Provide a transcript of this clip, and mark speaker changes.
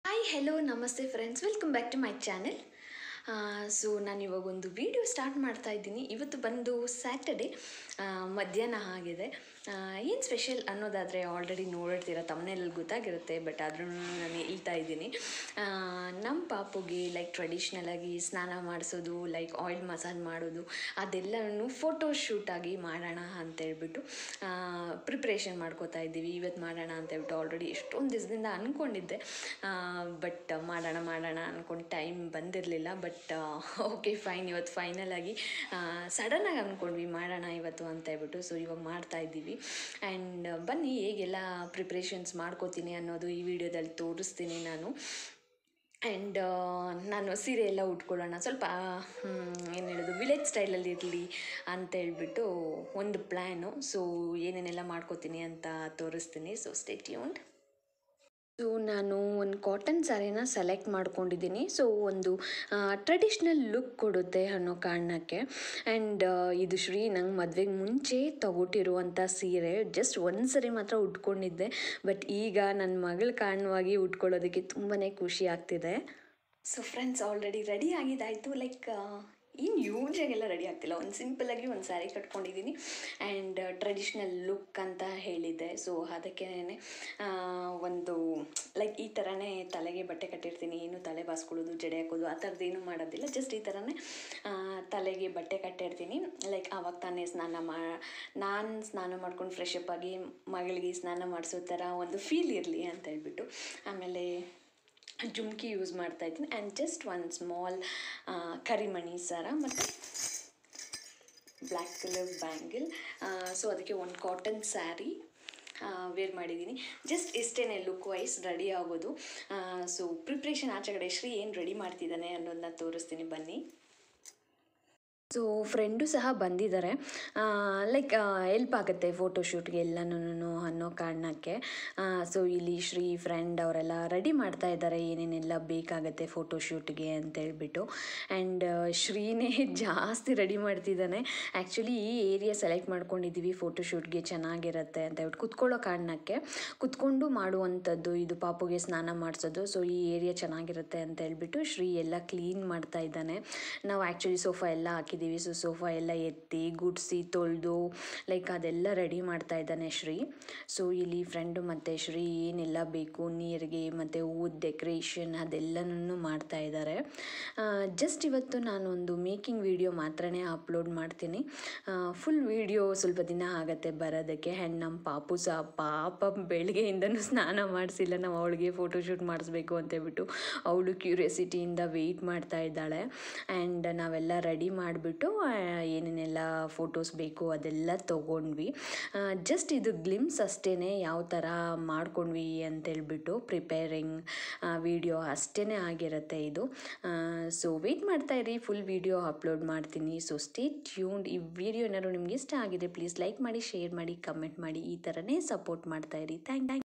Speaker 1: hi hello ನಮಸ್ತೆ friends welcome back to my channel so ನಾನು ಇವಾಗ ಒಂದು ವಿಡಿಯೋ ಸ್ಟಾರ್ಟ್ ಮಾಡ್ತಾ ಇದ್ದೀನಿ ಇವತ್ತು ಬಂದು ಸ್ಯಾಟರ್ಡೆ ಮಧ್ಯಾಹ್ನ ಆಗಿದೆ ಏನು ಸ್ಪೆಷಲ್ ಅನ್ನೋದಾದರೆ ಆಲ್ರೆಡಿ ನೋಡಿರ್ತೀರ ತಮ್ಮನೇಲಿ ಗೊತ್ತಾಗಿರುತ್ತೆ ಬಟ್ ಆದ್ರೂ ನಾನು ಹೇಳ್ತಾ ಇದ್ದೀನಿ ಆ, ನಮ್ಮ ಪಾಪುಗೆ ಲೈಕ್ ಟ್ರೆಡಿಷ್ನಲಾಗಿ ಸ್ನಾನ ಮಾಡಿಸೋದು ಲೈಕ್ ಆಯಿಲ್ ಮಸಾಜ್ ಮಾಡೋದು ಅದೆಲ್ಲನೂ ಫೋಟೋ ಶೂಟಾಗಿ ಮಾಡೋಣ ಅಂತೇಳ್ಬಿಟ್ಟು ಪ್ರಿಪ್ರೇಷನ್ ಮಾಡ್ಕೋತಾ ಇದ್ದೀವಿ ಇವತ್ತು ಮಾಡೋಣ ಅಂತ ಹೇಳ್ಬಿಟ್ಟು ಆಲ್ರೆಡಿ ಎಷ್ಟೊಂದು ದಿವಸದಿಂದ ಅಂದ್ಕೊಂಡಿದ್ದೆ ಬಟ್ ಮಾಡೋಣ ಮಾಡೋಣ ಅಂದ್ಕೊಂಡು ಟೈಮ್ ಬಂದಿರಲಿಲ್ಲ ಬಟ್ ಓಕೆ ಫೈನ್ ಇವತ್ತು ಫೈನಲ್ ಆಗಿ ಸಡನ್ನಾಗಿ ಅಂದ್ಕೊಂಡ್ವಿ ಮಾಡೋಣ ಇವತ್ತು ಅಂತ ಹೇಳ್ಬಿಟ್ಟು ಸೊ ಇವಾಗ ಮಾಡ್ತಾ ಇದ್ದೀವಿ ಆ್ಯಂಡ್ ಬನ್ನಿ ಹೇಗೆಲ್ಲ ಪ್ರಿಪ್ರೇಷನ್ಸ್ ಮಾಡ್ಕೋತೀನಿ ಅನ್ನೋದು ಈ ವಿಡಿಯೋದಲ್ಲಿ ತೋರಿಸ್ತೀನಿ ನಾನು ಆ್ಯಂಡ್ ನಾನು ಸೀರೆ ಎಲ್ಲ ಉಟ್ಕೊಳ್ಳೋಣ ಸ್ವಲ್ಪ ಏನು ಹೇಳೋದು ವಿಲೇಜ್ ಸ್ಟೈಲಲ್ಲಿ ಇರಲಿ ಅಂತ ಹೇಳ್ಬಿಟ್ಟು ಒಂದು ಪ್ಲ್ಯಾನು ಸೊ ಏನೇನೆಲ್ಲ ಮಾಡ್ಕೋತೀನಿ ಅಂತ ತೋರಿಸ್ತೀನಿ ಸೊ ಸ್ಟೇ ಟ್ಯೂನ್ಡ್ ಸೊ ನಾನು ಒಂದು ಕಾಟನ್ ಸ್ಯಾರಿನ ಸೆಲೆಕ್ಟ್ ಮಾಡ್ಕೊಂಡಿದ್ದೀನಿ ಸೊ ಒಂದು ಟ್ರೆಡಿಷ್ನಲ್ ಲುಕ್ ಕೊಡುತ್ತೆ ಅನ್ನೋ ಕಾರಣಕ್ಕೆ ಆ್ಯಂಡ್ ಇದು ಶ್ರೀ ನಂಗೆ ಮದುವೆಗೆ ಮುಂಚೆ ತಗೊಟ್ಟಿರುವಂಥ ಸೀರೆ ಜಸ್ಟ್ ಒಂದು ಸರಿ ಮಾತ್ರ ಉಟ್ಕೊಂಡಿದ್ದೆ ಬಟ್ ಈಗ ನನ್ನ ಮಗಳ ಕಾರಣವಾಗಿ ಉಟ್ಕೊಳ್ಳೋದಕ್ಕೆ ತುಂಬಾ ಖುಷಿ ಆಗ್ತಿದೆ ಸೊ ಫ್ರೆಂಡ್ಸ್ ಆಲ್ರೆಡಿ ರೆಡಿ ಆಗಿದ್ದಾಯಿತು ಲೈಕ್ ಏನು ಯೂಜಾಗೆಲ್ಲ ರೆಡಿ ಆಗ್ತಿಲ್ಲ ಒಂದು ಸಿಂಪಲಾಗಿ ಒಂದು ಸ್ಯಾರಿ ಕಟ್ಕೊಂಡಿದ್ದೀನಿ ಆ್ಯಂಡ್ ಟ್ರೆಡಿಷ್ನಲ್ ಲುಕ್ ಅಂತ ಹೇಳಿದ್ದೆ ಸೊ ಅದಕ್ಕೇ ಒಂದು ಲೈಕ್ ಈ ಥರನೇ ತಲೆಗೆ ಬಟ್ಟೆ ಕಟ್ಟಿರ್ತೀನಿ ಏನು ತಲೆ ಬಾಸ್ಕೊಳ್ಳೋದು ಜಡೆ ಹಾಕೋದು ಆ ಥರದ್ದು ಏನೂ ಮಾಡೋದಿಲ್ಲ ಜಸ್ಟ್ ಈ ಥರನೇ ಆ, ತಲೆಗೆ ಬಟ್ಟೆ ಕಟ್ಟಿರ್ತೀನಿ ಲೈಕ್ ಆವಾಗ ತಾನೇ ಸ್ನಾನ ಮಾ ನಾನು ಸ್ನಾನ ಮಾಡ್ಕೊಂಡು ಫ್ರೆಶ್ ಅಪ್ ಆಗಿ ಮಗಳಿಗೆ ಸ್ನಾನ ಮಾಡಿಸೋ ಥರ ಒಂದು ಫೀಲ್ ಇರಲಿ ಅಂತ ಹೇಳ್ಬಿಟ್ಟು ಆಮೇಲೆ ಜುಮ್ಕಿ ಯೂಸ್ ಮಾಡ್ತಾ ಇದ್ದೀನಿ ಆ್ಯಂಡ್ ಜಸ್ಟ್ ಒನ್ ಸ್ಮಾಲ್ ಕರಿಮಣಿ ಸರ ಮತ್ತು ಬ್ಲ್ಯಾಕ್ ಕಲರ್ ಬ್ಯಾಂಗಲ್ ಸೊ ಅದಕ್ಕೆ ಒಂದು ಕಾಟನ್ ಸ್ಯಾರಿ ವೇರ್ ಮಾಡಿದ್ದೀನಿ ಜಸ್ಟ್ ಇಷ್ಟೇ ಲುಕ್ ವೈಸ್ ರೆಡಿ ಆಗೋದು ಸೊ ಪ್ರಿಪ್ರೇಷನ್ ಆಚೆ ಕಡೆ ಶ್ರೀ ಏನು ರೆಡಿ ಮಾಡ್ತಿದ್ದಾನೆ ಅನ್ನೋದನ್ನ ತೋರಿಸ್ತೀನಿ ಬನ್ನಿ ಸೊ ಫ್ರೆಂಡು ಸಹ ಬಂದಿದ್ದಾರೆ ಲೈಕ್ ಹೆಲ್ಪ್ ಆಗುತ್ತೆ ಫೋಟೋಶೂಟ್ಗೆ ಎಲ್ಲನೂ ಅನ್ನೋ ಕಾರಣಕ್ಕೆ ಸೊ ಇಲ್ಲಿ ಶ್ರೀ ಫ್ರೆಂಡ್ ಅವರೆಲ್ಲ ರೆಡಿ ಮಾಡ್ತಾ ಇದ್ದಾರೆ ಏನೇನೆಲ್ಲ ಬೇಕಾಗತ್ತೆ ಫೋಟೋಶೂಟ್ಗೆ ಅಂತೇಳ್ಬಿಟ್ಟು ಆ್ಯಂಡ್ ಶ್ರೀನೇ ಜಾಸ್ತಿ ರೆಡಿ ಮಾಡ್ತಿದ್ದಾನೆ ಆ್ಯಕ್ಚುಲಿ ಈ ಏರಿಯಾ ಸೆಲೆಕ್ಟ್ ಮಾಡ್ಕೊಂಡಿದ್ದೀವಿ ಫೋಟೋಶೂಟ್ಗೆ ಚೆನ್ನಾಗಿರುತ್ತೆ ಅಂತ ಹೇಳ್ಬಿಟ್ಟು ಕುತ್ಕೊಳ್ಳೋ ಕಾರಣಕ್ಕೆ ಕುತ್ಕೊಂಡು ಮಾಡುವಂಥದ್ದು ಇದು ಪಾಪುಗೆ ಸ್ನಾನ ಮಾಡಿಸೋದು ಸೊ ಈ ಏರಿಯಾ ಚೆನ್ನಾಗಿರುತ್ತೆ ಅಂತ ಹೇಳ್ಬಿಟ್ಟು ಶ್ರೀ ಎಲ್ಲ ಕ್ಲೀನ್ ಮಾಡ್ತಾ ಇದ್ದಾನೆ ನಾವು ಆ್ಯಕ್ಚುಲಿ ಸೋಫಾ ಎಲ್ಲ ಹಾಕಿದ್ದೀವಿ ಸೊ ಸೋಫಾ ಎಲ್ಲ ಎತ್ತಿ ಗುಡಿಸಿ ತೊಳೆದು ಲೈಕ್ ಅದೆಲ್ಲ ರೆಡಿ ಮಾಡ್ತಾ ಇದ್ದಾನೆ ಶ್ರೀ ಸೊ ಇಲ್ಲಿ ಫ್ರೆಂಡು ಮತ್ತು ಶ್ರೀ ಏನೆಲ್ಲ ಬೇಕು ನೀರಿಗೆ ಮತ್ತು ಹೂವು ಡೆಕೋರೇಷನ್ ಅದೆಲ್ಲನೂ ಮಾಡ್ತಾ ಇದ್ದಾರೆ ಜಸ್ಟ್ ಇವತ್ತು ನಾನೊಂದು ಮೇಕಿಂಗ್ ವಿಡಿಯೋ ಮಾತ್ರನೇ ಅಪ್ಲೋಡ್ ಮಾಡ್ತೀನಿ ಫುಲ್ ವಿಡಿಯೋ ಸ್ವಲ್ಪ ದಿನ ಆಗತ್ತೆ ಬರೋದಕ್ಕೆ ಆ್ಯಂಡ್ ನಮ್ಮ ಪಾಪು ಸಹ ಪಾಪ ಬೆಳಗ್ಗೆಯಿಂದನೂ ಸ್ನಾನ ಮಾಡಿಸಿಲ್ಲ ನಾವು ಅವಳಿಗೆ ಫೋಟೋಶೂಟ್ ಮಾಡಿಸ್ಬೇಕು ಅಂತೇಳ್ಬಿಟ್ಟು ಅವಳು ಕ್ಯೂರಿಯಾಸಿಟಿಯಿಂದ ವೆಯ್ಟ್ ಮಾಡ್ತಾ ಇದ್ದಾಳೆ ಆ್ಯಂಡ್ ನಾವೆಲ್ಲ ರೆಡಿ ಮಾಡಿಬಿಟ್ಟು ಏನೇನೆಲ್ಲ ಫೋಟೋಸ್ ಬೇಕು ಅದೆಲ್ಲ ತೊಗೊಂಡ್ವಿ ಜಸ್ಟ್ ಇದು ಗ್ಲಿಮ್ಸ್ ಅಷ್ಟೇ ಯಾವ ಥರ ಮಾಡ್ಕೊಂಡ್ವಿ ಅಂತೇಳ್ಬಿಟ್ಟು ಪ್ರಿಪೇರಿಂಗ್ ವಿಡಿಯೋ ಅಷ್ಟೇ ಆಗಿರುತ್ತೆ ಇದು ಸೊ ವೆಯ್ಟ್ ಮಾಡ್ತಾ ಇರಿ ಫುಲ್ ವಿಡಿಯೋ ಅಪ್ಲೋಡ್ ಮಾಡ್ತೀನಿ ಸೊ ಸ್ಟೇ ಟ್ಯೂನ್ಡ್ ಈ ವಿಡಿಯೋ ಏನಾದ್ರು ನಿಮ್ಗೆ ಇಷ್ಟ ಆಗಿದೆ ಪ್ಲೀಸ್ ಲೈಕ್ ಮಾಡಿ ಶೇರ್ ಮಾಡಿ ಕಮೆಂಟ್ ಮಾಡಿ ಈ ಥರನೇ ಸಪೋರ್ಟ್ ಮಾಡ್ತಾ ಇರಿ ಥ್ಯಾಂಕ್ ಥ್ಯಾಂಕ್